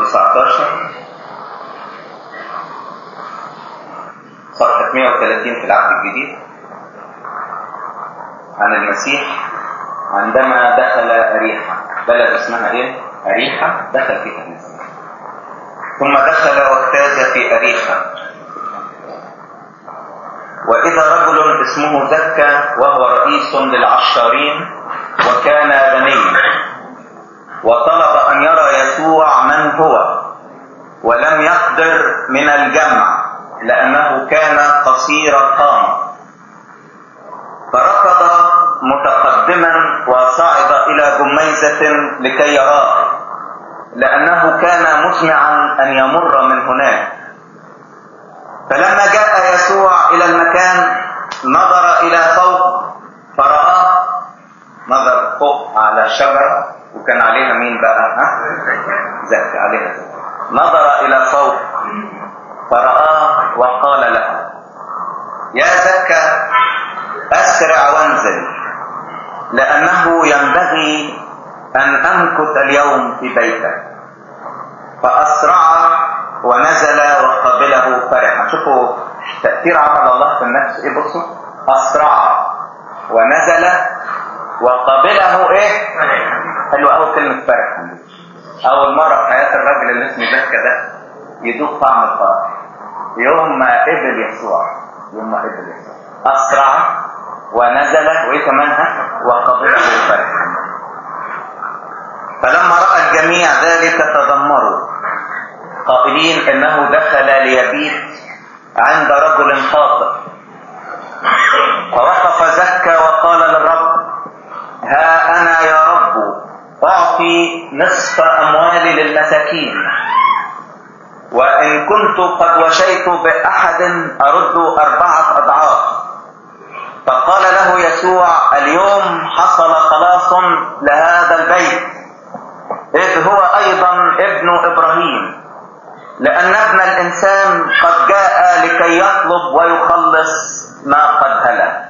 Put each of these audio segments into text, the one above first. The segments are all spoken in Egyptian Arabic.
19 صفحة 130 في العهد الجديد عن المسيح عندما دخل أريحة بلد اسمها ايه؟ أريحة دخل فيها المسيح ثم دخل واجتاز في أريحة وإذا رجل اسمه زكا وهو رئيس للعشارين وكان غنيا وطلب أن يرى يسوع من هو ولم يقدر من الجمع لأنه كان قصير القامة فركض متقدما وصعد إلى جميزة لكي يراه لأنه كان مسمعا أن يمر من هناك فلما جاء يسوع إلى المكان نظر إلى فوق فرآه نظر فوق على الشجرة وكان عليها مين بقى ها؟ زكى عليها نظر إلى فوق فرآه وقال له يا زكى أسرع وانزل لأنه ينبغي أن أمكث اليوم في بيتك فأسرع ونزل وقابله فرحا شوفوا تأثير عمل الله في النفس ايه بصوا أسرع ونزل وقابله ايه حلو قوي كلمة فرحا أول مرة في حياة الراجل اللي اسمه زكا ده يدوق طعم الفرح يوم ما قبل يسوع يوم ما قبل يسوع أسرع ونزل وإيه كمان ها وقبله فرحا فلما رأى الجميع ذلك تذمروا قائلين انه دخل ليبيت عند رجل خاطئ فوقف زكى وقال للرب ها انا يا رب اعطي نصف اموالي للمساكين وان كنت قد وشيت باحد ارد اربعه اضعاف فقال له يسوع اليوم حصل خلاص لهذا البيت اذ هو ايضا ابن ابراهيم لأن ابن الإنسان قد جاء لكي يطلب ويخلص ما قد هلك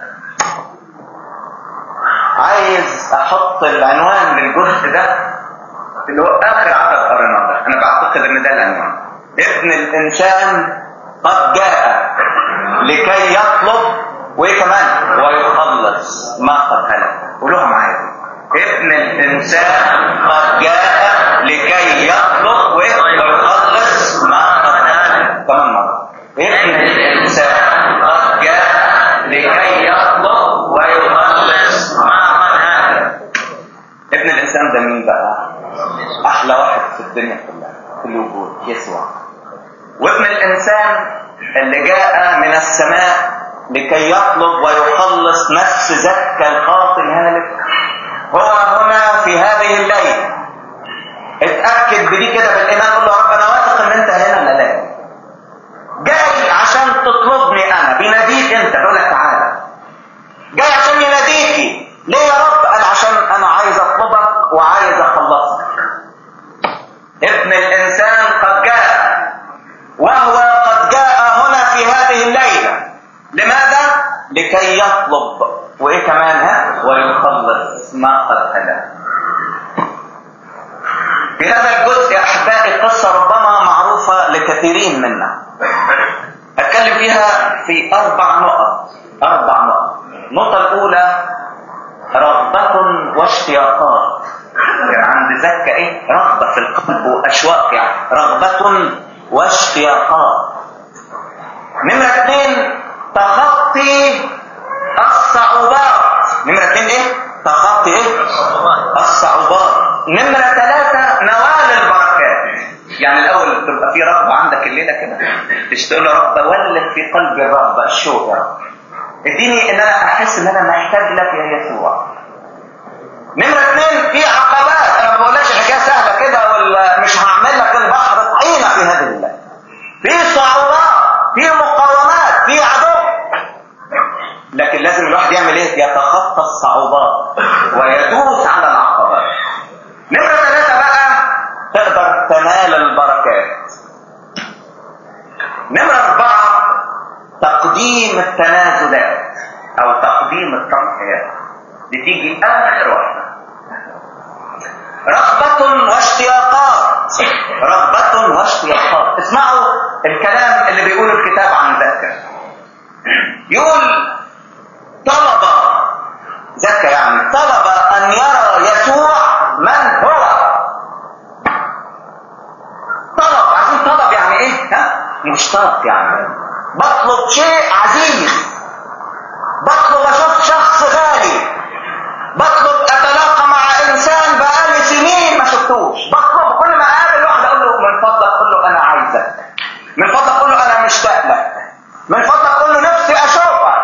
عايز أحط العنوان للجزء ده اللي هو آخر عدد قريناه ده أنا بعتقد إن ده العنوان ابن الإنسان قد جاء لكي يطلب وإيه كمان ويخلص ما قد هلك قولوها معايا ابن الإنسان قد جاء لكي يطلب ويخلص ما قد هلك كمان مرة ابن الإنسان قد جاء لكي يطلب ويخلص ما قد هلك ابن الإنسان ده مين بقى؟ أحلى واحد في الدنيا كلها في الوجود يسوع وابن الإنسان اللي جاء من السماء لكي يطلب ويخلص نفس زكى الخاطئ الهالك هو هنا في هذه الليلة اتأكد بدي كده بالإيمان قول له رب أنا واثق إن أنت هنا ملاك جاي عشان تطلبني أنا بيناديك أنت بيقول لك تعالى جاي عشان يناديكي ليه يا رب؟ قال عشان أنا عايز أطلبك وعايز أخلصك ابن الإنسان قد جاء وهو قد جاء هنا في هذه الليلة لماذا؟ لكي يطلب وإيه كمان ها؟ ويخلص ما قد هلك في هذا الجزء يا أحبائي قصة ربما معروفة لكثيرين منا أتكلم فيها في أربع نقط أربع نقط النقطة الأولى رغبة واشتياقات يعني عند زكا إيه؟ رغبة في القلب وأشواق يعني رغبة واشتياقات نمرة اثنين تخطي الصعوبات نمرة اثنين ايه؟ تخطي ايه؟ الصعوبات نمرة ثلاثة نوال البركات يعني الأول تبقى في رغبة عندك الليلة كده تشتغل رغبة ولد في قلبي الرغبة الشوق يا رب اديني ان انا احس ان انا محتاج لك يا يسوع نمرة اثنين في عقبات انا ما بقولكش الحكايه سهله كده ولا مش هعمل لك البحر طحينه في هذه الليله في صعوبات في مقاومات في عدو لكن لازم الواحد يعمل ايه يتخطى الصعوبات ويدوس على العقبات نمرة ثلاثة بقى تقدر تنال البركات نمرة أربعة تقديم التنازلات أو تقديم التضحيات بتيجي آخر واحدة رغبة واشتياقات رغبة واشتياقات اسمعوا الكلام اللي بيقوله الكتاب عن ذاك يقول طلب زكى يعني طلب ان يرى يسوع من هو طلب عايزين طلب يعني ايه ها مشتاق يعني بطلب شيء عزيز بطلب اشوف شخص غالي بطلب اتلاقى مع انسان بقالي سنين ما شفتوش بطلب كل ما اقابل واحد اقول له من فضلك قول له انا عايزك من فضلك قول له انا مشتاق لك من فضلك قول له نفسي اشوفك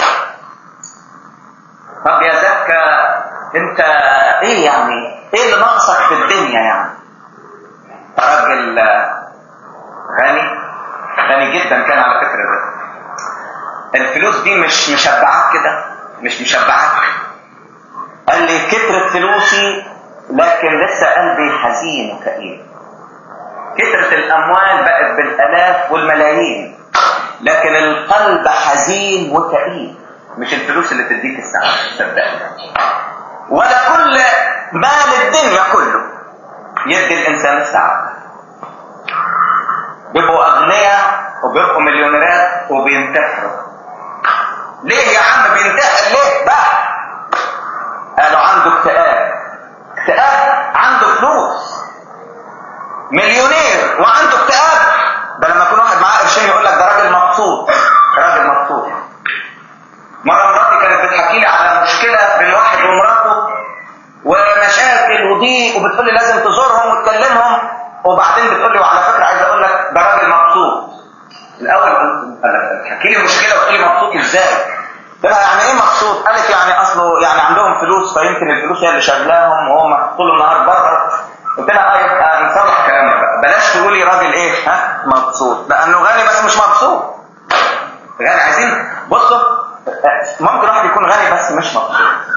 طب يا زكا انت ايه يعني ايه اللي ناقصك في الدنيا يعني راجل غني غني جدا كان على فكره ده الفلوس دي مش مشبعاك كده مش مشبعاك قال لي كترت فلوسي لكن لسه قلبي حزين وكئيب كترت الاموال بقت بالالاف والملايين لكن القلب حزين وكئيب مش الفلوس اللي تديك السعادة صدقني ولا كل مال الدنيا كله يدي الانسان السعادة بيبقوا اغنياء وبيبقوا مليونيرات وبينتحروا ليه يا عم بينتحر ليه بقى قالوا عنده اكتئاب اكتئاب عنده فلوس مليونير وعنده اكتئاب ده لما يكون واحد معاه قرشين يقول لك ده راجل مبسوط راجل مبسوط مره مراتي كانت بتحكي لي على مشكله بين واحد ومراته ومشاكل وضيق وبتقول لي لازم تزورهم وتكلمهم وبعدين بتقول لي وعلى فكره عايز اقول لك ده راجل مبسوط الاول تحكي لي مشكله وتقول لي مبسوط ازاي قلت لها يعني ايه مبسوط قالت يعني اصله يعني عندهم فلوس فيمكن الفلوس هي اللي شغلاهم وهم طول النهار بره قلت لها اه يبقى نصلح كلامنا بقى بلاش تقولي راجل ايه ها مبسوط لانه غني بس مش مبسوط غني عايزين بصوا ممكن واحد يكون غني بس مش مبسوط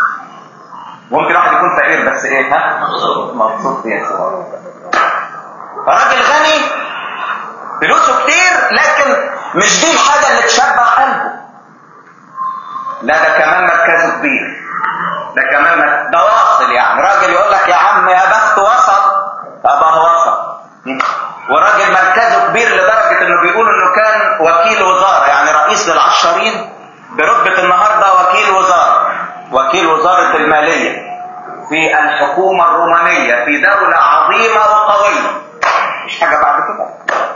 ممكن واحد يكون فقير بس ايه ها مبسوط يا سلام راجل غني فلوسه كتير لكن مش دي الحاجه اللي تشبع قلبه لا ده كمان مركزه كبير ده كمان مر... ده واصل يعني راجل يقول لك يا عم يا بخت وسط طب هو وسط وراجل مركزه كبير لدرجه انه بيقول انه كان وكيل وزاره يعني رئيس للعشرين برتبه النهارده وكيل وزاره وكيل وزاره الماليه في الحكومه الرومانيه في دوله عظيمه وقويه مش حاجه بعد كده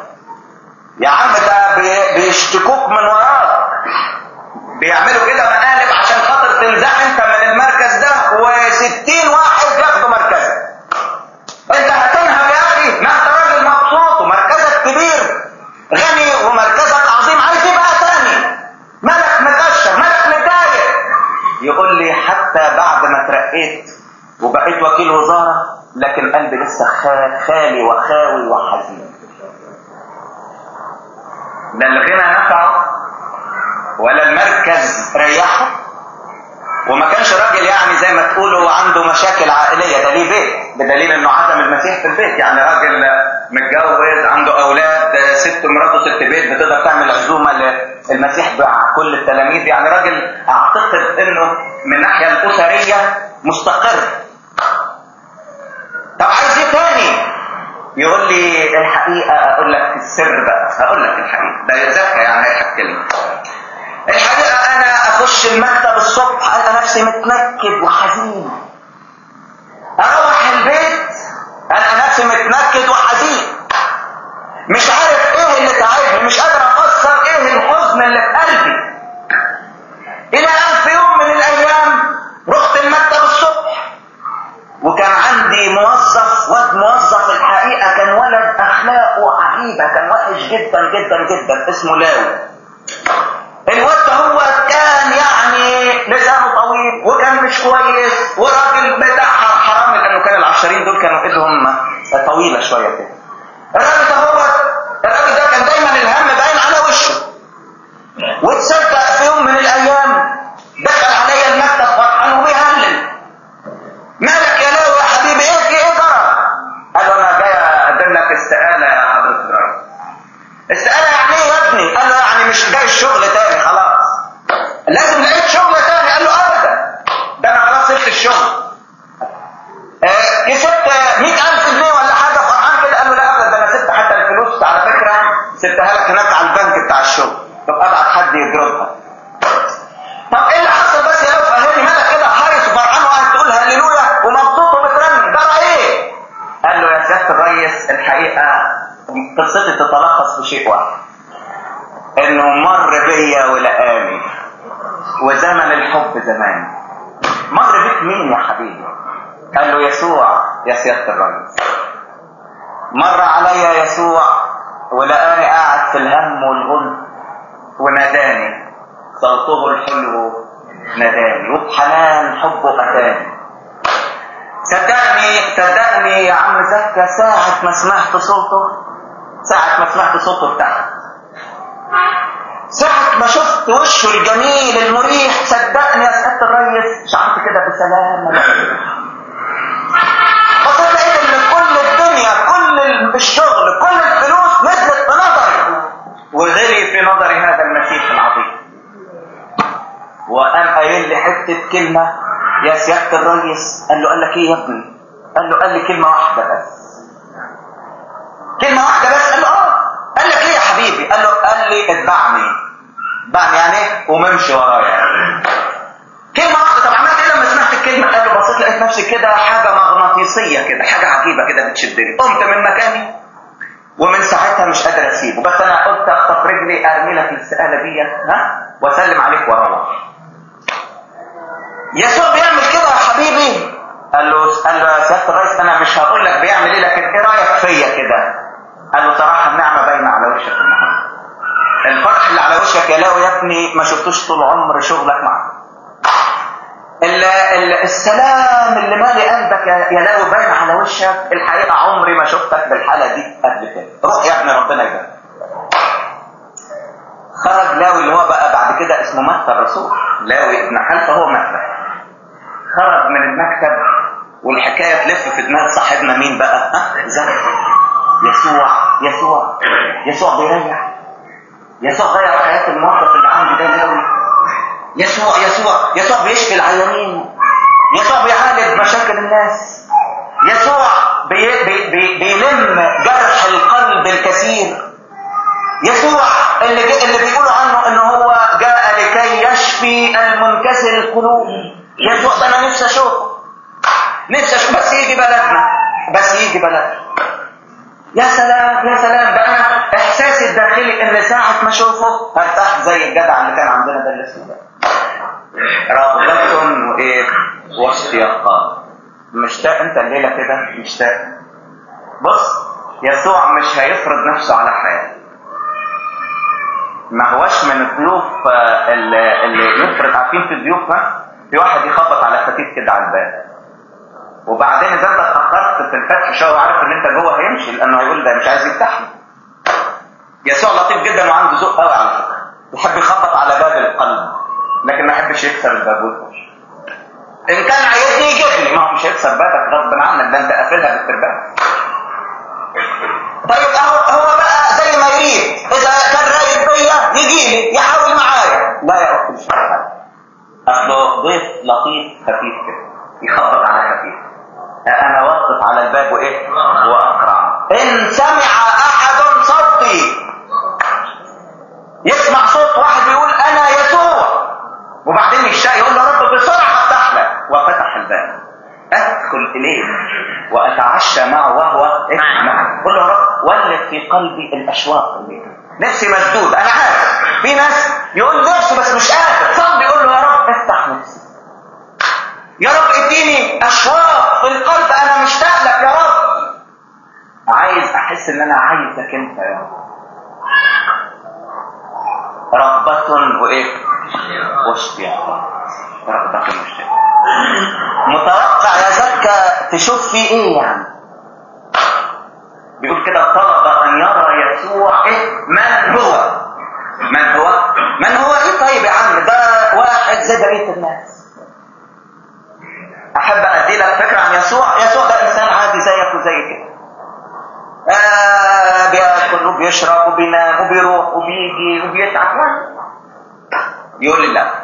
يا عم ده بي... بيشتكوك من وراك بيعملوا كده مقالب عشان خاطر تنزح انت من المركز ده و60 واحد ياخدوا مركزك انت هتنهب يا اخي ما انت راجل مبسوط ومركزك كبير غني ومركزك عظيم عايز ايه بقى تاني مالك مكشر مالك متضايق يقول لي حتى بعد ما ترقيت وبقيت وكيل وزاره لكن قلبي لسه خالي وخاوي وحزين لا الغنى نفعه ولا المركز ريحه وما كانش راجل يعني زي ما تقولوا عنده مشاكل عائلية ده ليه بيت بدليل انه عدم المسيح في البيت يعني راجل متجوز عنده اولاد ست مراته ست بيت بتقدر تعمل عزومة للمسيح مع كل التلاميذ يعني راجل اعتقد انه من الناحية الاسرية مستقر طب عايز ايه تاني يقول لي الحقيقة اقول لك السر بقى اقول لك الحقيقة ده يزكى يعني هيحكي لي الحقيقة أنا أخش المكتب الصبح أنا نفسي متنكد وحزين أروح البيت أنا نفسي متنكد وحزين مش عارف إيه اللي تعبني مش قادر أفسر إيه الحزن اللي في قلبي إلى أن في يوم من الأيام رحت المكتب الصبح وكان عندي موظف واد موظف الحقيقة كان ولد أخلاقه عجيبة كان وحش جدا جدا جدا اسمه لاوي الواد ده هو كان يعني لسانه طويل وكان مش كويس وراجل بتاع حرام لانه كان العشرين دول كانوا ايدهم طويله شويه كده الراجل ده هو الراجل ده كان دايما الهم باين على وشه وتصدق في يوم من الايام دخل عليا المكتب فرحان وبيهلل مالك يا لاوي يا حبيبي ايه في ايه جرى؟ قال له انا جاي اقدم لك استقاله يا حضره الرئيس استقاله يعني ايه يا ابني؟ قال له يعني مش جاي الشغل تاني خلاص لازم لقيت شغل تاني قال له ابدا ده انا خلاص سبت الشغل آه كسبت 100000 جنيه ولا حاجه فرحان كده قال له سبتها لك هناك على البنك بتاع الشغل طب ابعت حد يضربها طب ايه اللي حصل بس يا لو فهمني مالك كده حارس وفرحان وقاعد تقول هللويا ومبسوط وبترنم ده ايه قال له يا سياده الريس الحقيقه قصتي تتلخص في شيء واحد انه مر بيا ولقاني وزمن الحب زمان مر بيك مين يا حبيبي قال له يسوع يا سياده الريس مر عليا يسوع ولقاني قاعد في الهم والغل وناداني صوته الحلو ناداني وبحنان حبه اتاني صدقني صدقني يا عم زكا ساعة ما سمعت صوته ساعة ما سمعت صوته ارتحت ساعة ما شفت وشه الجميل المريح صدقني يا سيادة الريس شعرت كده بسلام بصيت لقيت ان كل الدنيا كل الشغل كل الفلوس نزلت في نظري وغلي في نظري هذا المسيح العظيم وقام قايل لي حته كلمه يا سياده الريس قال له قال لك ايه يا ابني قال له قال لي كلمه واحده بس كلمه واحده بس قال له اه قال لك ايه يا حبيبي قال له قال لي اتبعني اتبعني يعني ايه وممشي ورايا كلمه واحده طب عملت ايه لما سمعت الكلمه قال له بصيت لقيت نفسي كده حاجه مغناطيسيه كده حاجه عجيبه كده بتشدني قمت من مكاني ومن ساعتها مش قادر اسيبه بس انا قلت اخطف رجلي ارمي لك السآله دي ها واسلم عليك واروح يسوع بيعمل كده يا حبيبي قال له قال له يا سياده الرئيس انا مش هقول لك بيعمل ايه لكن ايه رايك فيا كده قال له صراحه النعمه باينه على وشك النهارده الفرح اللي على وشك يا لاوي يا ابني ما شفتوش طول عمر شغلك معاه ال ال السلام اللي مالي قلبك يا لاوي باين على وشك الحقيقه عمري ما شفتك بالحاله دي قبل كده روح يا ابني ربنا يبارك خرج لاوي اللي هو بقى بعد كده اسمه متى الرسول لاوي ابن حلفه هو متى خرج من المكتب والحكايه تلف في دماغ صاحبنا مين بقى ها زكي يسوع يسوع يسوع بيريح يسوع غير حياه الموظف اللي عندي ده لاوي يسوع يسوع يسوع بيشفي العيانين يسوع بيعالج مشاكل الناس يسوع بي بي بي بيلم جرح القلب الكثير يسوع اللي اللي بيقولوا عنه ان هو جاء لكي يشفي المنكسر القلوب يسوع ده انا نفسي اشوفه نفسي اشوف بس يجي بلدنا بس يجي بلدنا يا سلام يا سلام ده انا احساسي الداخلي ان ساعه ما اشوفه هرتاح زي الجدع اللي كان عندنا ده اللي اسمه ده رغبة وايه واشتياقات مشتاق انت الليله كده مشتاق بص يسوع مش هيفرض نفسه على حياتك ما هوش من الضيوف اللي, اللي يفرض عارفين في الضيوف ها في واحد يخبط على فتيت كده على الباب وبعدين اذا انت اتاخرت في الفتح شويه وعارف ان انت جوه هيمشي لانه هيقول ده مش عايز يفتح لي يسوع لطيف جدا وعنده ذوق قوي على فكره يحب يخبط على باب القلب لكن ما يحبش يكسر الباب ويخش ان كان عايزني يجيبني ما هو مش هيكسر بابك غصب عنك ده انت قافلها بالترباس طيب هو هو بقى زي ما يريد اذا كان رايد بيا يجي لي يحاول معايا لا يا اختي مش حاجه اصله ضيف لطيف خفيف كده يخبط على خفيف انا واقف على الباب وايه واقرع ان سمع احد صوتي يسمع صوت واحد بيقول انا يسوع وبعدين يشاء يقول له رب بسرعه افتح لك وفتح الباب ادخل اليه واتعشى معه وهو معه قل له يا رب ولد في قلبي الاشواق اللي نفسي مسدود انا عارف في ناس يقول نفسه بس مش قادر صلي يقول له يا رب افتح نفسي يا رب اديني اشواق في القلب انا مشتاق لك يا رب عايز احس ان انا عايزك انت يا رب رغبة وايه واشتياق رغبة واشتياق متوقع يا زكا تشوف فيه ايه يعني بيقول كده طلب ان يرى يسوع ايه من هو من هو من هو ايه طيب يا عم ده واحد زي بقيه الناس احب ادي لك فكره عن يسوع يسوع ده انسان عادي زيك وزي كده آه بياكل وبيشرب وبينام وبيروح وبيجي وبيتعب يقول لي لا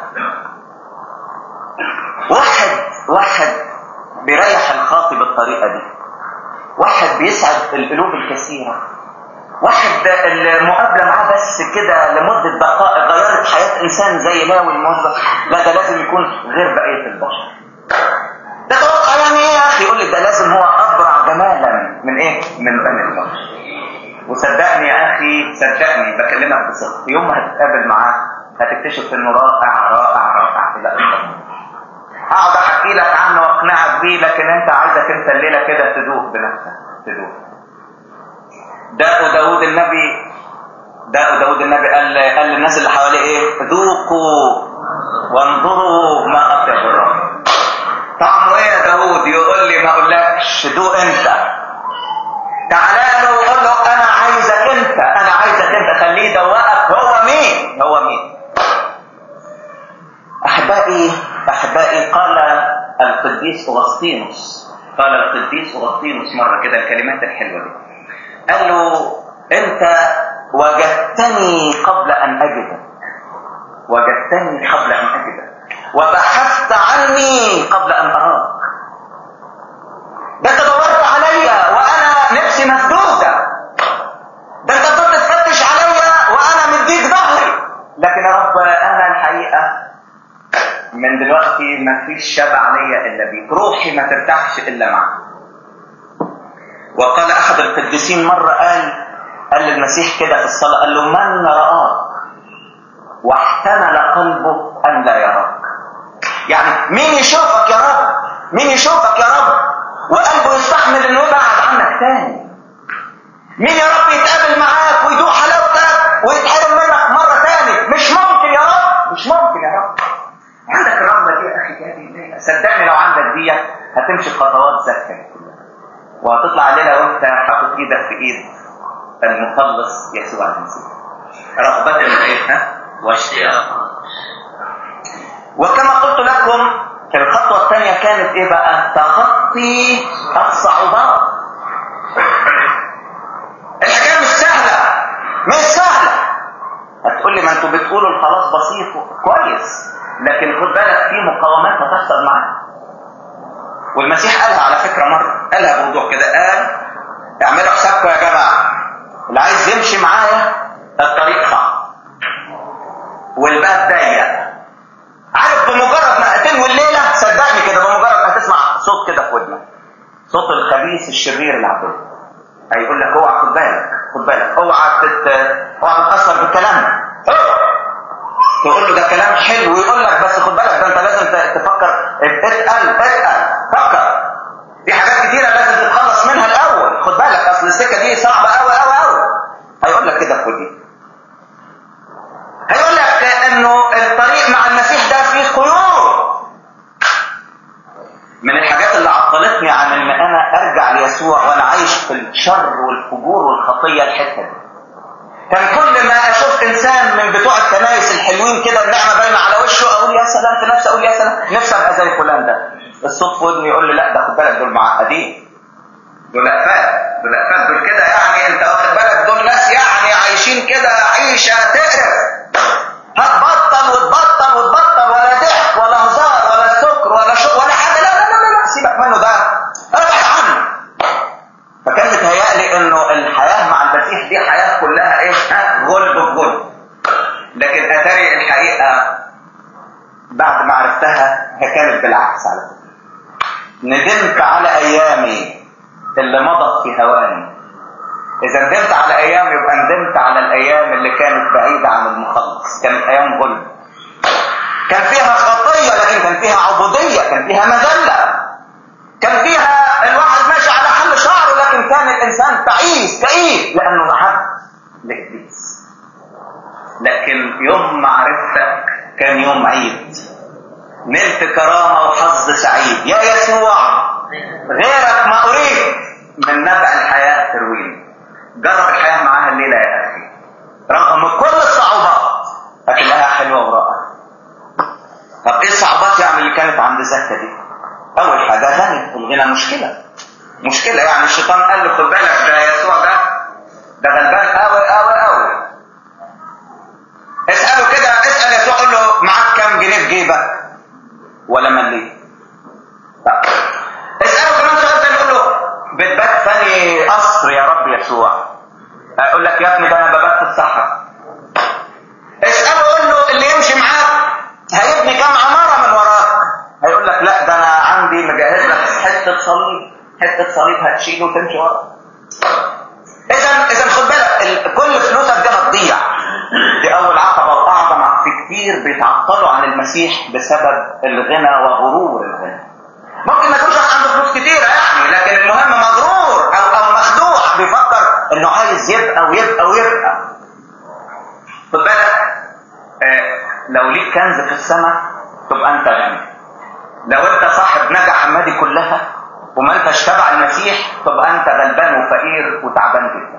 واحد واحد بيريح الخاطي بالطريقه دي واحد بيسعد القلوب الكثيره واحد المقابلة معاه بس كده لمدة دقائق غيرت حياة إنسان زي لاوي الموظف لا ده لازم يكون غير بقية البشر ده توقع يعني ايه يا اخي يقول لي ده لازم هو ابرع جمالا من ايه من بني البشر وصدقني يا اخي صدقني بكلمك بصدق يوم ما هتتقابل معاه هتكتشف انه رائع رائع رائع الى اخر هقعد احكي لك عنه واقنعك بيه لكن انت عايزك انت الليله كده تدوق بنفسك تدوق داء داود النبي داء داود النبي قال قال للناس اللي حواليه ايه ذوقوا وانظروا ما اطيب الرب طعمه ايه يا داود يقول لي ما اقولكش دوق انت تعالى له وقول له انا عايزك انت انا عايزك انت خليه يدوقك هو مين هو مين احبائي احبائي قال القديس اغسطينوس قال القديس اغسطينوس مره كده الكلمات الحلوه دي قال له انت وجدتني قبل ان اجدك وجدتني قبل ان اجدك وبحثت عني قبل ان اراك ده انت دورت عليا وانا نفسي مسدوده ده انت فضلت تفتش عليا وانا مديك ظهري لكن يا رب انا الحقيقه من دلوقتي ما فيش شبع ليا الا بيك روحي ما ترتاحش الا معك وقال احد القديسين مره قال قال للمسيح كده في الصلاه قال له من راك واحتمل قلبه ان لا يراك يعني مين يشوفك يا رب مين يشوفك يا رب وقلبه يستحمل انه يبعد عنك تاني مين يا رب يتقابل معاك ويدوق حلاوتك ويتحرم منك مرة تاني مش ممكن يا رب مش ممكن يا رب عندك الرغبة دي يا اخي جابي صدقني لو عندك دي هتمشي خطوات زكية كلها وهتطلع الليلة وانت حاطط ايدك في ايد المخلص يسوع المسيح رغبة ايه ها واشتياق وكما قلت لكم الخطوة الثانية كانت ايه بقى تخطي الصعوبات الحكاية مش سهلة مش سهلة هتقول لي ما انتوا بتقولوا الخلاص بسيط كويس لكن خد بالك في مقاومات هتحصل معاك والمسيح قالها على فكرة مرة قالها بوضوح كده قال اعملوا حسابكم يا جماعة اللي عايز يمشي معايا الطريق صعب والباب ضيق عارف بمجرد ما هتنوي الليله صدقني كده بمجرد ما تسمع صوت كده في ودنك صوت الخبيث الشرير العدو هيقول لك اوعى خد بالك خد بالك اوعى تت... اوعى تتاثر بالكلام تقول له ده كلام حلو ويقول لك بس خد بالك ده انت لازم تفكر اتقل اتقل فكر في حاجات كتيره لازم تتخلص منها الاول خد بالك اصل السكه دي صعبه قوي قوي قوي هيقول لك كده خدي هيقول لك انه الطريق مع المسيح ده فيه قيود من الحاجات اللي عطلتني عن ان انا ارجع ليسوع وانا عايش في الشر والفجور والخطيه الحته دي كان كل ما اشوف انسان من بتوع الكنايس الحلوين كده النعمه باينه على وشه اقول يا سلام في نفسي اقول يا سلام نفسي ابقى زي فلان ده الصوت في ودني يقول لي لا ده خد بالك دول معقدين دول افات دول افات دول كده يعني انت واخد بالك دول ناس يعني عايشين كده عيشه تقرف هتبطل وتبطل وتبطل ولا ضحك ولا هزار ولا سكر ولا شو ولا حاجه لا لا لا لا سيبك منه ده ابعد عنه فكان متهيألي انه الحياه مع المسيح دي حياه كلها ايه ها غلب في غلب لكن اتاري الحقيقه بعد ما عرفتها هي كانت بالعكس على فكره ندمت على ايامي اللي مضت في هواني إذا ندمت على أيام يبقى ندمت على الأيام اللي كانت بعيدة عن المخلص كانت أيام غلب كان فيها خطية لكن كان فيها عبودية كان فيها مذلة كان فيها الواحد ماشي على حل شعره لكن كان الإنسان تعيس كئيب لأنه محب لإبليس لكن يوم ما عرفتك كان يوم عيد نلت كرامة وحظ سعيد يا يسوع غيرك ما أريد من نبع الحياة ترويني جرب الحياة معاها الليلة يا أخي رغم كل الصعوبات هتلاقيها حلوة ورائعة طب ايه الصعوبات يعني اللي كانت عند زكا دي اول حاجة غني الغنى مشكلة مشكلة يعني الشيطان قال له خد بالك ده يسوع ده ده غلبان قوي قوي قوي اسأله كده اسأل يسوع قول له معاك كام جنيه في جيبك ولا مليت اسأله كمان سؤال تاني يقول له بتبات ثاني قصر يا رب يسوع اقول لك يا ابني ده انا ببات في الصحراء اساله قول له اللي يمشي معاك هيبني كام عماره من وراك هيقول لك لا ده انا عندي مجهز لك حته صليب حته صليب هتشيله وتمشي ورا اذا اذا خد بالك ال- كل فلوسك دي هتضيع دي اول عقبه واعظم في كتير بيتعطلوا عن المسيح بسبب الغنى وغرور الغنى ممكن ما يكونش عنده فلوس كتيره يعني لكن المهم مغرور او او مخدوع بيفكر انه عايز يبقى ويبقى ويبقى خد بالك آه لو ليك كنز في السماء تبقى انت غني لو انت صاحب نجح دي كلها وما انتش تبع المسيح تبقى انت غلبان وفقير وتعبان جدا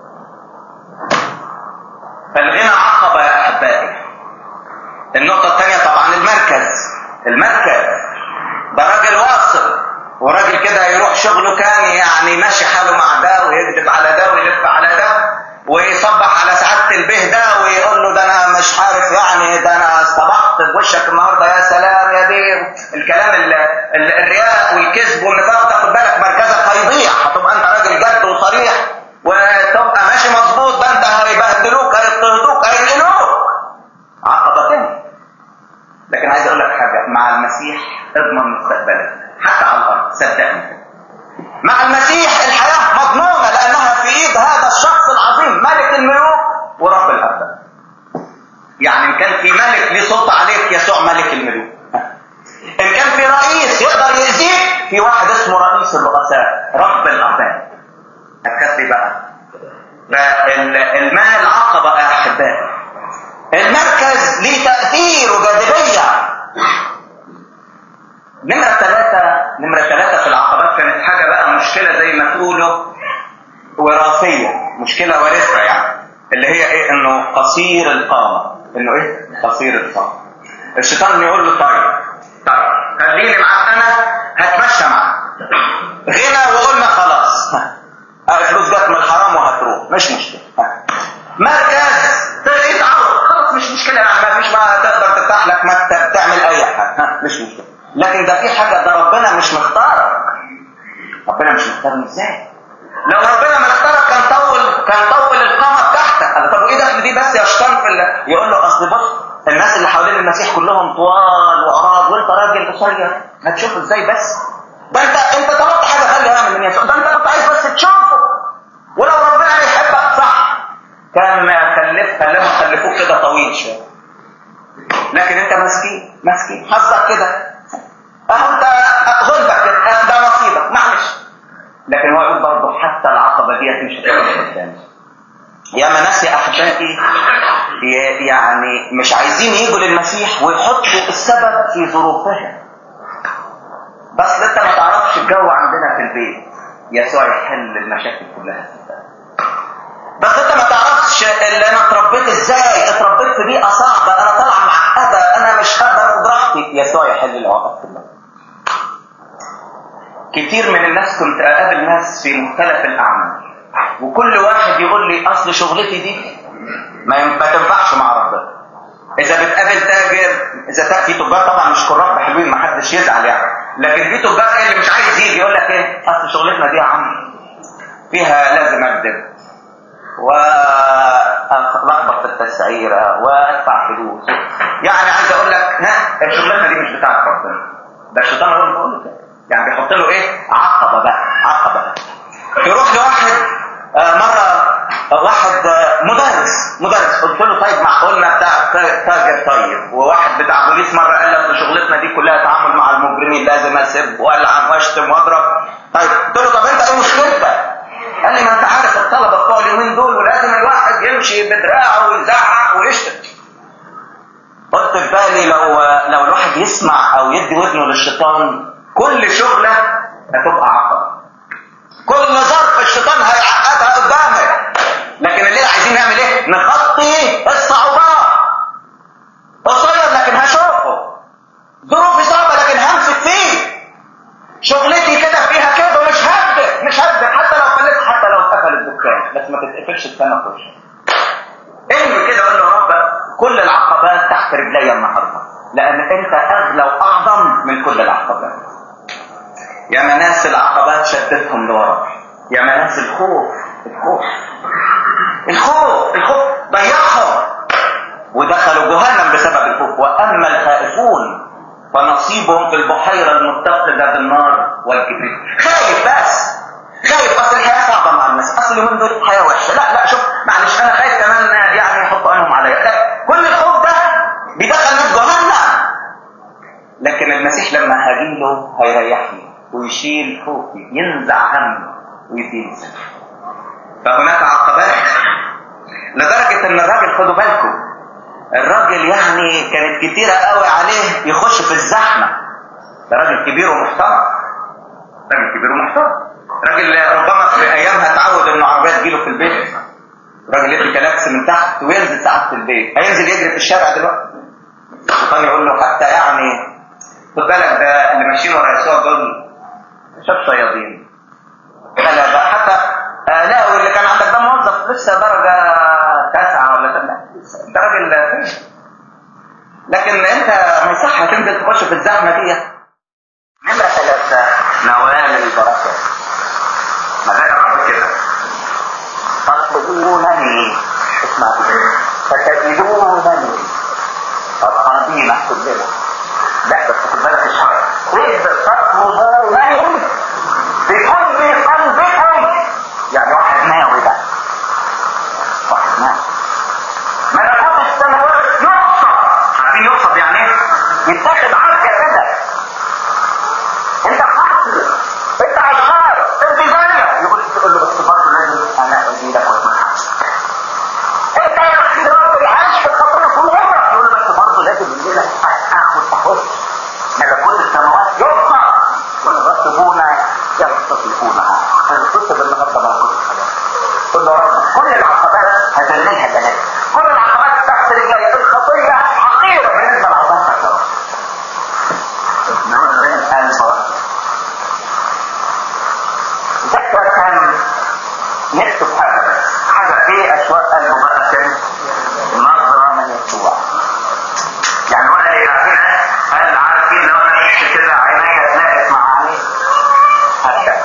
فالغنى عقبة يا احبائي النقطة الثانية طبعا المركز المركز ده راجل واصل وراجل كده يروح شغله كان يعني ماشي حاله مع ده ويكذب على ده ويلف على ده ويصبح على سعادة البه ده ويقول له ده انا مش عارف يعني ده انا صبحت بوشك النهارده يا سلام يا بيه الكلام ال ال الرياء والكذب والنفاق ده خد بالك مركزك هيضيع هتبقى انت راجل جد وصريح وتبقى ماشي مظبوط ده انت هيبهدلوك هيضطهدوك هينقلوك عقبة تانية لكن عايز اقول لك حاجة مع المسيح اضمن مستقبلك حتى على الارض صدقني مع المسيح الحياة مضمونة لانها في ايد هذا الشخص العظيم ملك الملوك ورب الارباب يعني ان كان في ملك ليه سلطة عليك يسوع ملك الملوك ان كان في رئيس يقدر يأذيك في واحد اسمه رئيس الرؤساء رب الارباب هتكفي بقى فالمال عقبة يا احبائي المركز ليه تأثير وجاذبية نمرة ثلاثة نمرة ثلاثة في العقبات كانت حاجة بقى مشكلة زي ما تقولوا وراثية مشكلة وارثة يعني اللي هي ايه انه قصير القامة انه ايه قصير القامة الشيطان يقول له طيب طيب خليني معاك انا هتمشى معاك غنى وقلنا خلاص الفلوس جت من الحرام وهتروح مش مشكلة مركز يتعوض خلاص مش مشكلة يعني ما فيش ما تقدر تفتح لك مكتب تعمل اي حاجة مش مشكلة لكن ده في حاجة ده ربنا مش مختارك ربنا مش مختارني ازاي لو ربنا ما اختارك كان طول كان طول القامة بتاعتك قال طب وايه دخل دي بس يا شيطان في ال... يقول له اصل بص الناس اللي حوالين المسيح كلهم طوال وعراض وانت راجل قصير هتشوف ازاي بس ده انت انت طلبت حاجه غاليه من يسوع ده انت كنت عايز بس تشوفه ولو ربنا يحبك صح كان خلف خلاهم خلفوك كده طويل شويه لكن انت مسكين مسكين حظك كده اهو انت غلبك كده ده نصيبك معلش لكن هو يقول برضه حتى العقبه ديت مش هتبقى قدامي يا ناس يا احبائي يعني مش عايزين يجوا للمسيح ويحطوا السبب في ظروفهم بس انت ما تعرفش الجو عندنا في البيت يسوع يحل المشاكل كلها بس انت ما تعرفش اللي انا اتربيت ازاي اتربيت في بيئه صعبه انا طالعه معقده انا مش هقدر اخد راحتي يسوع يحل العقد كلها كتير من الناس كنت اقابل ناس في مختلف الاعمال وكل واحد يقول لي اصل شغلتي دي ما ما تنفعش مع ربنا اذا بتقابل تاجر اذا في تجار طبعا مش كراب حلوين ما حدش يزعل يعني لكن في تجار اللي مش عايز يجي يقول لك ايه اصل شغلتنا دي يا عم فيها لازم اكذب والخبط في التسعيره وادفع فلوس يعني عايز اقول لك ها الشغلانه دي مش بتاعت ربنا ده الشيطان هو اللي بيقول لك يعني بيحط له ايه عقبه بقى عقبه يروح لواحد آه مره واحد آه مدرس مدرس قلت له طيب معقولنا بتاع تاجر طيب وواحد بتاع بوليس مره قال لك شغلتنا دي كلها تعامل مع المجرمين لازم اسب والعن واشتم واضرب طيب قلت له طب انت ايه مشكلتك؟ قال لي ما انت عارف الطلبه بتوع اليومين دول ولازم الواحد يمشي بدراعه ويزعق ويشتم قلت في بالي لو لو الواحد يسمع او يدي ودنه للشيطان كل شغله هتبقى عقبه كل ظرف الشيطان هيعقدها قدامك لكن الليله عايزين نعمل ايه نخطي الصعوبات قصير لكن هشوفه ظروفي صعبه لكن همسك فيه شغلتي كده فيها كده ومش هبدأ مش هبدأ حتى لو فلت حتى لو اتقفل الدكان بس ما تتقفلش السما في وشك انوي كده قول له رب كل العقبات تحت رجلي النهارده لان انت اغلى واعظم من كل العقبات يا مناس العقبات شدتهم لورا يا مناس الخوف الخوف الخوف الخوف ضيعهم ودخلوا جهنم بسبب الخوف واما الخائفون فنصيبهم في البحيره المتقده بالنار والكبريت خايف بس خايف اصل الحياه صعبه مع الناس اصل اليومين دول الحياه وحشه لا لا شوف معلش انا خايف كمان يعني يحطوا عينهم عليا كل الخوف ده بيدخل ناس جهنم لكن المسيح لما هاجيله هيريحني ويشيل خوفي ينزع همي ويزيد فهناك عقبات لدرجة ان الراجل خدوا بالكم الراجل يعني كانت كتيرة قوي عليه يخش في الزحمة ده راجل كبير ومحترم راجل كبير ومحترم راجل ربما في ايامها اتعود انه عربية تجيله في البيت راجل يدي كلاكس من تحت وينزل ساعات في البيت هينزل يجري في الشارع دلوقتي الشيطان يقول له حتى يعني خد بالك ده اللي ماشيين ورا يسوع دول شاف صيادين لا بقى حتى آه لا واللي كان عندك ده موظف لسه درجة تاسعة ولا ثمانية انت راجل لكن انت ما يصح تنزل تخش في الزحمة دي نمرة ثلاثة نوال البركة ما ده الرب كده تطلبونني اسمع فتجدونني القناطين مكتوب لنا لا بس خد بالك الشرع إذ تطلبونني بكل قلبكم يعني واحد ناوي بقى واحد ناوي ملكوت السماوات يقصد عارفين يقصد يعني ايه؟ يتاخد عركه كده انت قاتل انت عشار انت زانية يقول تقول له بس برضه لازم انا اجي لك واسمعك انت يا اخي راجل عايش في الخطيه طول عمرك يقول له بس برضه لازم الليله اخد تخش ملكوت السماوات يقصد والرسبون يغتصبونها هنتصب النهارده ملكوت السماوات قل له رب كل العقبات هذللها جلال كل العقبات تحت رجلي الخطيه حقيره بالنسبه لعظمتك يا رب نقول بين القلب ذكر كان نكتب حاجه بس حاجه ايه اشواق قلبه بقى كان نظره من يسوع يعني وانا اللي عارفين قال عارفين لو انا مشي كده عينيا اتلاقت مع عينيه هكذا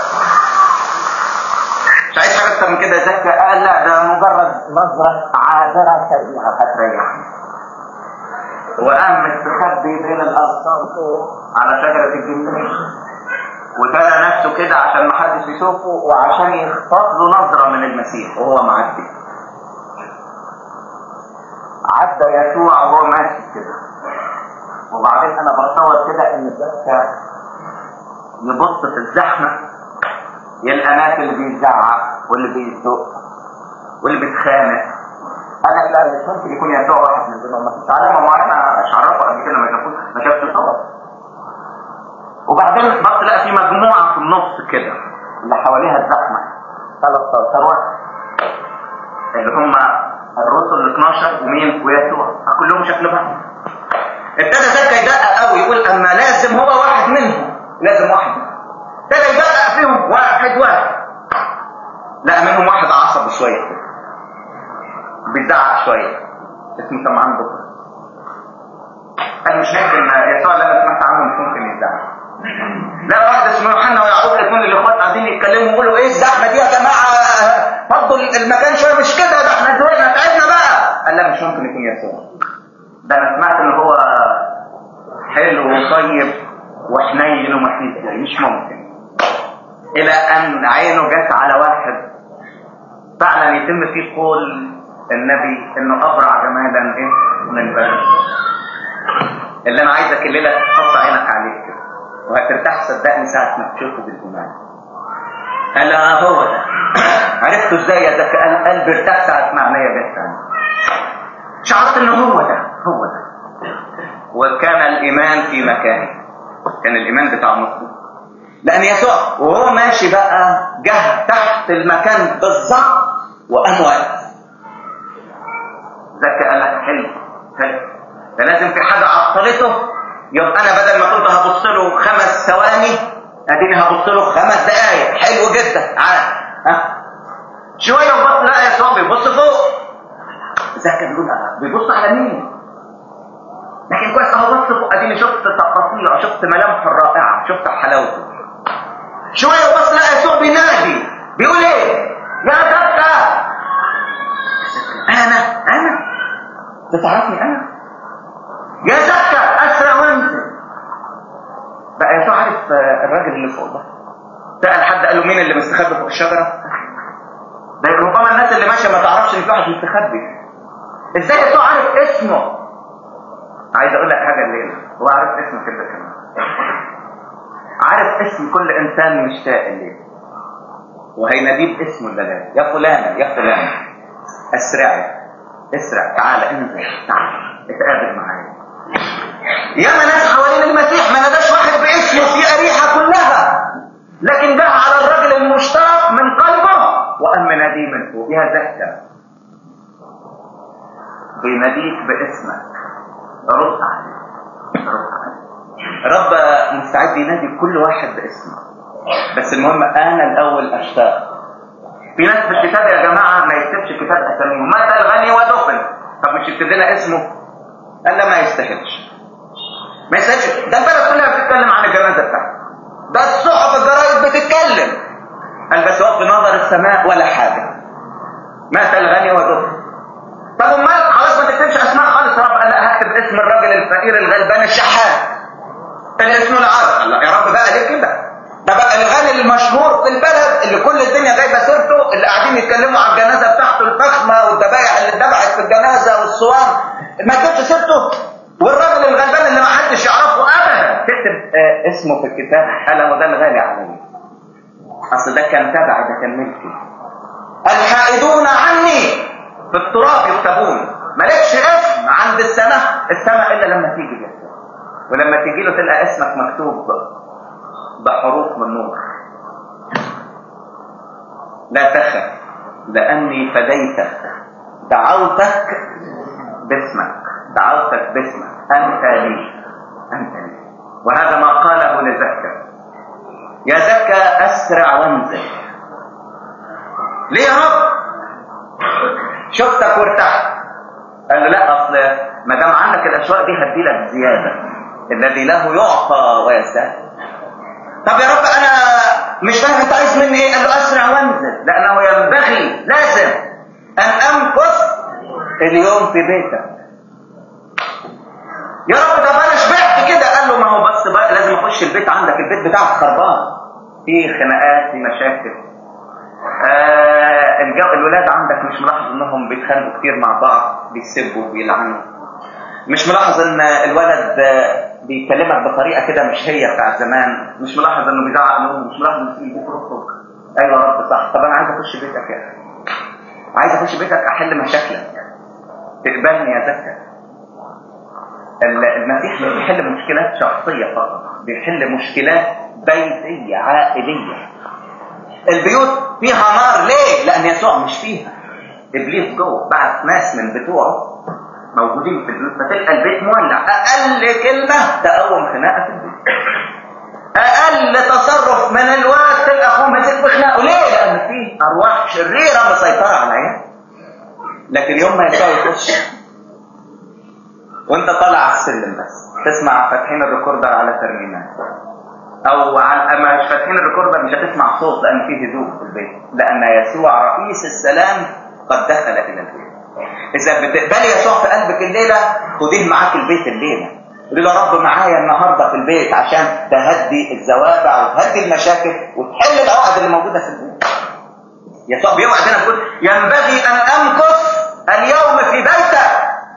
مش عايز حاجه اكتر من كده ذكى قال لا ده مجرد نظره عابره سريعه هتريحني وقام مستخبي بين الاغصان على شجره الجنين وترى نفسه كده عشان ما حدش يشوفه وعشان يخطف له نظره من المسيح وهو معدي عدى يسوع وهو ماشي كده وبعدين انا بتصور كده ان ذكى يبص في الزحمه يلقى ناس اللي بيزعق واللي بيزق واللي بيتخانق انا لا مش ممكن يكون يسوع واحد من دول ما فيش علامه معينه مش عرفه قبل كده ما شافوش ما شافش صور وبعدين بص لقى في مجموعه في النص كده اللي حواليها الزحمه 13 واحد اللي هم الرسل ال 12 ومين ويسوع كلهم شكل بعض ابتدى ذاك يدقق قوي يقول اما لازم هو واحد منهم لازم واحد ابتدى يدقق فيهم واحد واحد لقى منهم واحد عصبي شويه كده بيزعق شويه اسمه سمعان بكره قال مش ممكن يسوع اللي انا سمعت عنه مش ممكن يزعق لا واحد اسمه يوحنا ويعقوب الاثنين الاخوات قاعدين يتكلموا يقولوا ايه الزحمه دي يا جماعه فضوا المكان شويه مش كده ده احنا زهقنا تعبنا بقى قال لا مش ممكن يكون يسوع ده انا سمعت ان هو حلو وطيب وحنين ومحيط مش ممكن الى ان عينه جت على واحد فعلا يتم فيه قول النبي انه ابرع جمالا ايه من بدر اللي انا عايزك الليله تحط عينك عليه كده وهترتاح صدقني ساعه ما تشوفه بالايمان قال اه هو ده عرفته ازاي يا ذكي قال قلبي ارتاح ساعه ما عينيا جت شعرت انه هو ده هو ده وكان الايمان في مكانه كان الايمان بتاعه مظبوط لان يسوع وهو ماشي بقى جه تحت المكان بالظبط وقام واقف ذكي قال لك حلو حلو ده لازم في حاجه عطلته يبقى انا بدل ما كنت هبص له خمس ثواني اديني هبص له خمس دقايق حلو جدا عاد ها شويه وبص لا يسوع بيبص فوق ذكي بيقول بيبص على مين لكن كويس اهو بص فوق اديني شفت تفاصيله شفت ملامحه الرائعه شفت حلاوته شويه وبص لا يسوع بينادي بيقول ايه يا زكا تتعرفني انا يا زكا اسرع وانزل بقى يسوع عارف الراجل اللي فوق ده سأل حد قال له مين اللي مستخبي فوق الشجرة ده ربما الناس اللي ماشية ما تعرفش ان في واحد مستخبي ازاي يسوع عارف اسمه عايز اقول لك حاجة الليلة هو عارف اسمه كده كمان عارف اسم كل انسان مشتاق الليلة وهيناديه باسمه الليلة يا فلانة يا فلانة اسرعي اسرع تعالى انزل تعالى اتقابل معايا ياما ناس حوالين المسيح ما ناداش واحد باسمه في اريحة كلها لكن جه على الرجل المشتاق من قلبه وقام مناديه من فوق يا زكا بيناديك باسمك رد عليه رد عليه رب مستعد ينادي كل واحد باسمه بس المهم انا الاول اشتاق في ناس في الكتاب يا جماعه ما يكتبش كتاب اساميهم مات الغني ودفن طب مش يكتب لنا اسمه قال لا ما يستاهلش ما يستاهلش ده البلد كلها بتتكلم عن الجنازه بتاعته ده الصحف الجرايد بتتكلم قال بس هو في نظر السماء ولا حاجه مات الغني ودفن طب امال خلاص ما تكتبش اسماء خالص رب قال لا هكتب اسم الراجل الفقير الغلبان الشحات اللي اسمه العرب الله يا رب بقى ليه كده ده بقى الغني المشهور في البلد اللي كل الدنيا جايبه سيرته اللي قاعدين يتكلموا على الجنازه بتاعته الفخمه والذبايح اللي اتذبحت في الجنازه والصوام ما تجيبش سيرته والراجل الغلبان اللي ما حدش يعرفه ابدا تكتب آه اسمه في الكتاب انا وده الغالي علي اصل ده كان تبعي ده كان ملكي الحائدون عني في التراب يكتبون مالكش اسم عند السماء السماء الا لما تيجي يسوع ولما تيجي له تلقى اسمك مكتوب بحروف من نور لا تخف لاني فديتك دعوتك باسمك دعوتك باسمك انت لي انت لي وهذا ما قاله لزكا يا زكا اسرع وانزل ليه يا رب شفتك وارتحت قال له لا اصل ما دام عندك الاشواق دي هدي لك زياده الذي له يعطى ويزداد طب يا رب انا مش فاهم انت عايز مني ايه قال له اسرع وانزل لانه ينبغي لازم ان امكث اليوم في بيتك يا رب طب انا شبعت كده قال له ما هو بس بقى لازم اخش البيت عندك البيت بتاعك خربان في خناقات في مشاكل آه الجو الولاد عندك مش ملاحظ انهم بيتخانقوا كتير مع بعض بيسبوا بيلعنوا مش ملاحظ ان الولد بيكلمك بطريقه كده مش هي بتاعت زمان مش ملاحظ انه بيزعق لهم مش ملاحظ انه في بيخرج ايوه يا رب صح طب انا عايز اخش بيتك يا اخي عايز اخش بيتك احل مشاكلك تقبلني يا زكا المسيح مش بيحل مشكلات شخصيه فقط بيحل مشكلات بيتيه عائليه البيوت فيها نار ليه لان يسوع مش فيها ابليس جوه بعت ناس من بتوعه موجودين في البيوت فتلقى البيت مولع اقل كلمه تقوم خناقه في البيت اقل تصرف من الوقت تلقى اخوه ماسك بخناقه ليه لان في ارواح شريره مسيطره على العيال لكن يوم ما يسوع يخش وانت طالع على السلم بس تسمع فاتحين الريكوردر على ترمينات او اما مش فاتحين الريكوردر مش هتسمع صوت لان فيه هدوء في البيت لان يسوع رئيس السلام قد دخل الى البيت اذا بتقبلي يسوع في قلبك الليله خديه معاك البيت الليله قولي له رب معايا النهارده في البيت عشان تهدي الزوابع وتهدي المشاكل وتحل العقد اللي موجوده في البيت يسوع بيوعد هنا بيقول ينبغي ان امكث اليوم في بيتك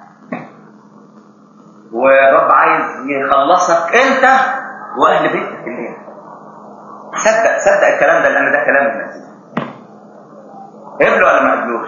ورب عايز يخلصك انت واهل بيتك الليله صدق صدق الكلام ده لان ده كلام المسيح قبله ولا ما قبلوش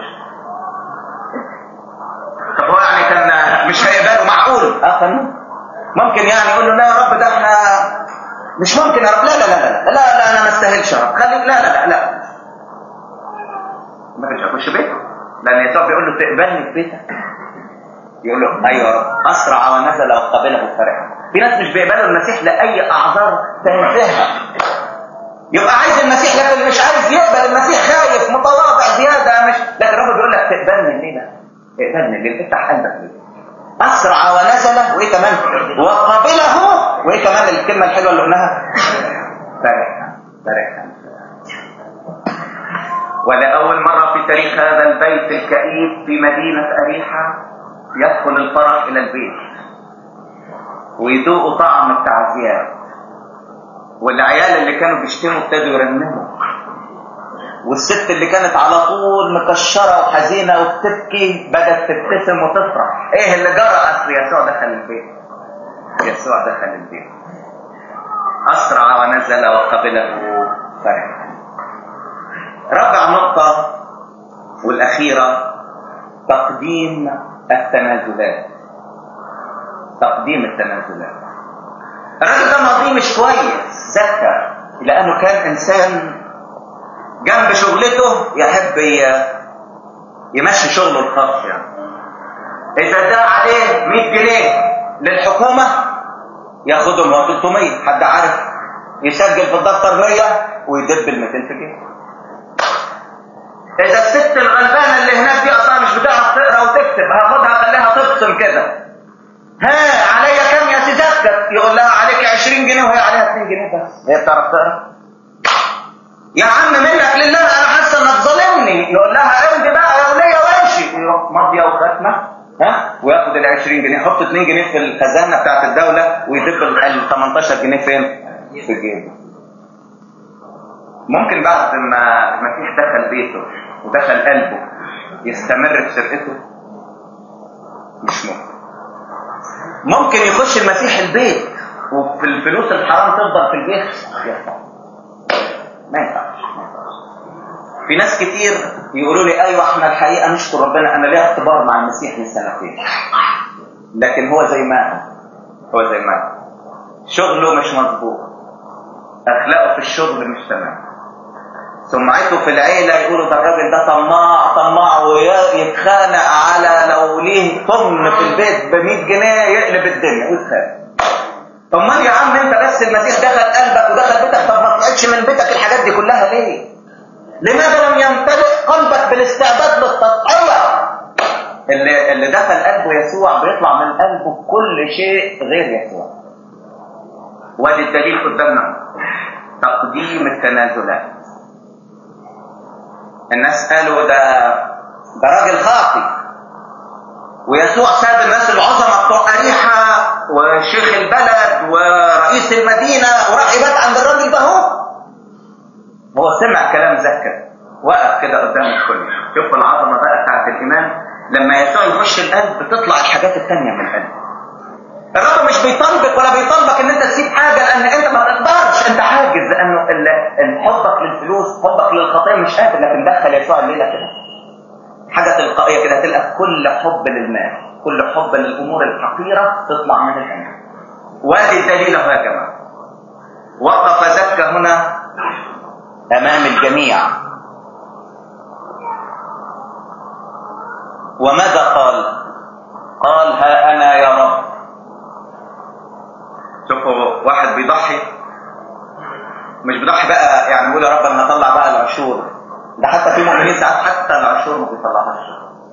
طب هو يعني كان مش هيقبله معقول اه قانون ممكن يعني يقول له لا يا رب ده احنا مش ممكن يا رب لا لا لا لا لا لا انا ما استاهلش يا رب خليك لا لا لا لا ما كانش اخش بيته لان يسوع بيقول له تقبلني في بيتك يقول له ايوه يا رب اسرع ونزل وقبله فرحا في ناس مش بيقبلوا المسيح لاي اعذار تافهه يبقى عايز المسيح لكن مش عايز يقبل المسيح خايف متواضع زياده مش لكن الرب بيقول لك تقبلني الليله اقبلني الليله افتح قلبك ليه اسرع ونزل وايه كمان وقبله وايه كمان الكلمه الحلوه اللي قلناها فرحا فرحا ولاول مره في تاريخ هذا البيت الكئيب في مدينه اريحه يدخل الفرح الى البيت ويذوقوا طعم التعزيات والعيال اللي كانوا بيشتموا ابتدوا يرنموا والست اللي كانت على طول مكشره وحزينه وبتبكي بدات تبتسم وتفرح ايه اللي جرى اصل يسوع دخل البيت يسوع دخل البيت اسرع ونزل وقبله فرح رابع نقطه والاخيره تقديم التنازلات تقديم التنازلات الراجل ده ماضيه مش كويس زكى لانه كان انسان جنب شغلته يحب يمشي شغله الخاص يعني اذا ده عليه 100 جنيه للحكومه ياخدهم هو 300 حد عارف يسجل في الدفتر 100 ويدب ال 200 في جيبه اذا الست الغلبانه اللي هناك دي اصلا مش بتعرف تقرا وتكتب هاخدها اخليها تبصم كده ها عليا كام يا سيزكت يقول لها عليك 20 جنيه وهي عليها 2 جنيه بس هي بتعرف تقرا يا عم منك لله انا حاسه انك ظالمني يقول لها امضي بقى يا وليه وامشي يروح ماضيه وختمه ها وياخد ال 20 جنيه يحط 2 جنيه في الخزانه بتاعت الدوله ويدب ال 18 جنيه فين؟ في جيبه ممكن بعد ما المسيح دخل بيته ودخل قلبه يستمر في سرقته مش ممكن ممكن يخش المسيح البيت وفي الفلوس الحرام تفضل في البيت ما ينفعش في ناس كتير يقولوا لي ايوه احنا الحقيقه نشكر ربنا انا ليا اختبار مع المسيح من سنتين لكن هو زي ما هو هو زي ما هو شغله مش مظبوط اخلاقه في الشغل مش تمام سمعته في العيله يقولوا ده الراجل ده طماع طماع ويتخانق على لو ليه طن في البيت ب 100 جنيه يقلب الدنيا ويتخانق طب ما يا عم انت بس المسيح دخل قلبك ودخل بيتك طب ما طلعتش من بيتك الحاجات دي كلها ليه؟ لماذا لم يمتلئ قلبك بالاستعداد للتضحيه؟ اللي اللي دخل قلبه يسوع بيطلع من قلبه كل شيء غير يسوع. وادي الدليل قدامنا تقديم التنازلات. الناس قالوا ده ده راجل خاطي ويسوع ساب الناس العظمه بتوع اريحه وشيخ البلد ورئيس المدينه وراح يبات عند الراجل ده هو هو سمع كلام زكا وقف كده قدام الكل شوف العظمه بقى بتاعت الايمان لما يسوع يخش القلب بتطلع الحاجات التانيه من القلب الرب مش بيطالبك ولا بيطالبك ان انت تسيب حاجه لان انت ما تقدرش انت حاجز لانه حبك للفلوس حبك للخطيه مش قادر لكن دخل يسوع الليله كده حاجه تلقائيه كده هتلقى كل حب للمال كل حب للامور الحقيره تطلع من القلب وادي الدليل اهو يا جماعه وقف زكا هنا امام الجميع وماذا قال قال ها انا يا رب شوفوا واحد بيضحي مش بيضحي بقى يعني بيقول يا رب انا هطلع بقى العشور ده حتى في مؤمنين ساعات حتى العشور ما بيطلعهاش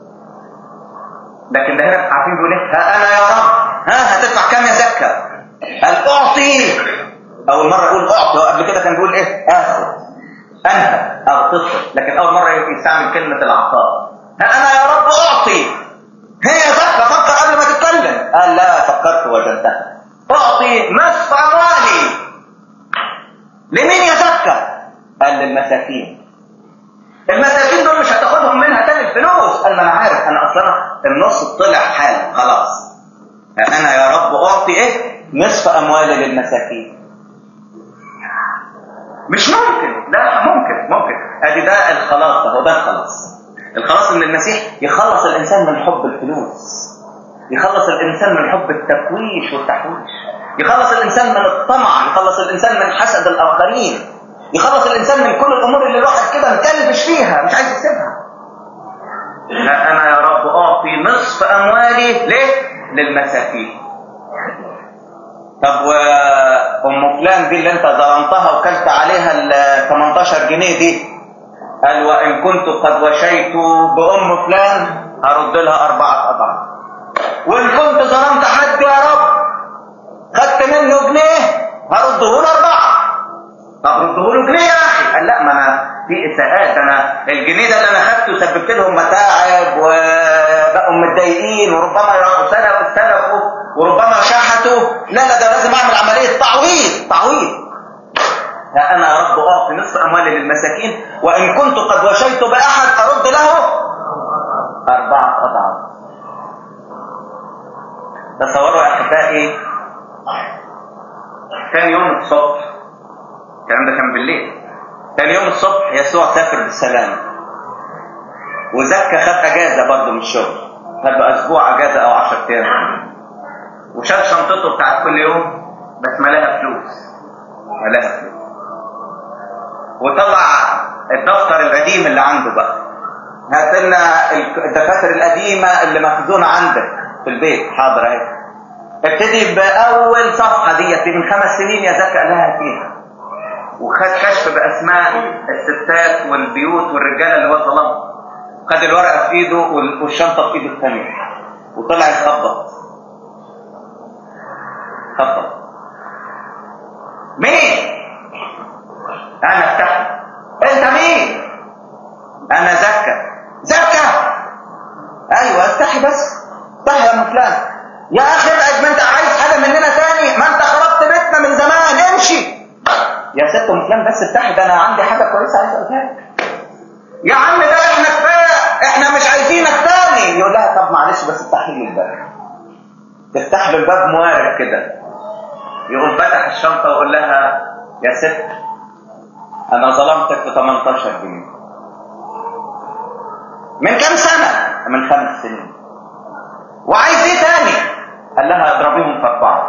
لكن ده هنا عارفين بيقول ايه ها انا يا رب ها هتدفع كام يا زكا قال اعطي اول مره يقول اعطي قبل كده كان بيقول ايه اخذ انهى او تصل لكن اول مره يستعمل كلمه العطاء ها انا يا رب اعطي هي يا زكا فكر قبل ما تتكلم قال لا فكرت وجدتها اعطي نصف اموالي لمين يا زكا قال للمساكين المساكين دول مش هتاخدهم منها تاني الفلوس قال ما انا عارف انا اصلا النص طلع حال خلاص انا يا رب اعطي ايه نصف اموالي للمساكين مش ممكن لا ممكن ممكن ادي ده الخلاص هو ده الخلاص الخلاص ان المسيح يخلص الانسان من حب الفلوس يخلص الانسان من حب التكويش والتحويش يخلص الانسان من الطمع يخلص الانسان من حسد الاخرين يخلص الانسان من كل الامور اللي الواحد كده مكلبش فيها مش عايز يسيبها لا انا يا رب اعطي نصف اموالي ليه للمساكين طب وام فلان دي اللي انت ظلمتها وكلت عليها ال 18 جنيه دي قال وان كنت قد وشيت بام فلان هرد لها اربعه اضعاف وان كنت ظلمت حد يا رب خدت منه جنيه هرده له اربعه طب رده له جنيه يا اخي قال لا ما انا في اساءات انا الجنيه ده اللي انا خدته سببت لهم متاعب وبقوا لقوهم متضايقين وربما يروحوا سلفوا سلفوا وربما شحتوا لا لا ده لازم اعمل عمليه تعويض تعويض ها انا يا رب اعطي نصف اموالي للمساكين وان كنت قد وشيت باحد ارد له اربعه اضعاف تصوروا يا احبائي كان يوم الصبح الكلام ده كان بالليل كان يوم الصبح يسوع سافر بالسلام وزكى خد اجازه برضه من الشغل خد اسبوع اجازه او 10 ايام وشال شنطته بتاعت كل يوم بس ملاها فلوس ملاها فلوس وطلع الدفتر القديم اللي عنده بقى هات لنا الدفاتر القديمه اللي مخزونه عندك في البيت حاضر اهي ابتدي باول صفحه ديت من خمس سنين يا زكي قال لها فيها وخد كشف باسماء الستات والبيوت والرجاله اللي هو طلبها خد الورقه في ايده والشنطه في ايده الثانيه وطلع يخبط خبط مين انا افتح انت مين انا زكا زكا ايوه افتحي بس افتحي يا ام فلان يا اخي ابعد ما انت عايز حاجه مننا تاني ما انت خربت بيتنا من زمان امشي يا ست ام فلان بس افتحي ده انا عندي حاجه كويسه عايز اقولها لك يا عم ده احنا كفايه احنا مش عايزينك تاني يقول لها طب معلش بس افتحي لي الباب تفتح له الباب موارد كده يقوم فتح الشنطه ويقول لها يا ست انا ظلمتك ب 18 جنيه من كام سنه من خمس سنين وعايز ايه تاني قال لها اضربيهم في اربعه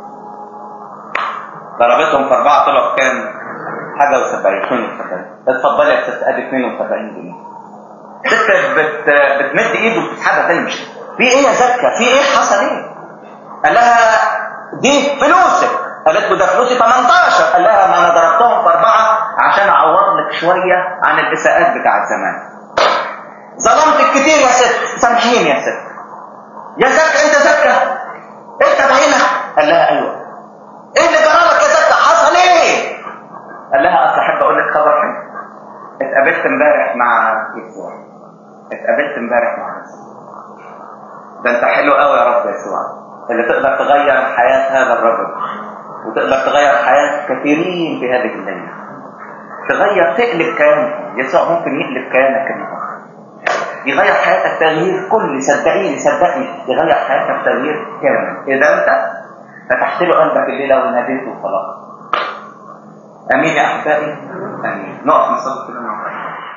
ضربتهم في اربعه طلعوا كام حاجه و70 72 اتفضلي يا ست ادي 72 جنيه ست بت بتمد ايده وبتسحبها تاني مش في ايه يا زكا في ايه حصل ايه قال لها دي فلوسك قالت له ده فلوسي 18 قال لها ما انا ضربتهم في اربعه عشان اعوض لك شويه عن الاساءات بتاعت زمان ظلمتك كتير يا ست سامحيني يا ست يا زكا انت زكا انت بعينك قال لها ايوه ايه اللي جرالك يا زكا حصل ايه قال لها اصل احب اقول لك خبر حلو اتقابلت امبارح مع يسوع اتقابلت امبارح مع يسوع ده انت حلو قوي يا رب يسوع اللي تقدر تغير حياه هذا الرجل وتقدر تغير حياه كثيرين في هذه الليله تغير تقلب كيانك يسوع ممكن يقلب كيانك النهارده يغير حياتك تغيير كلي صدقيني صدقني يغير حياتك تغيير كامل اذا انت فتحت له قلبك الليله وناديته وخلاص امين يا احبائي امين نقف نصلي كده مع بعض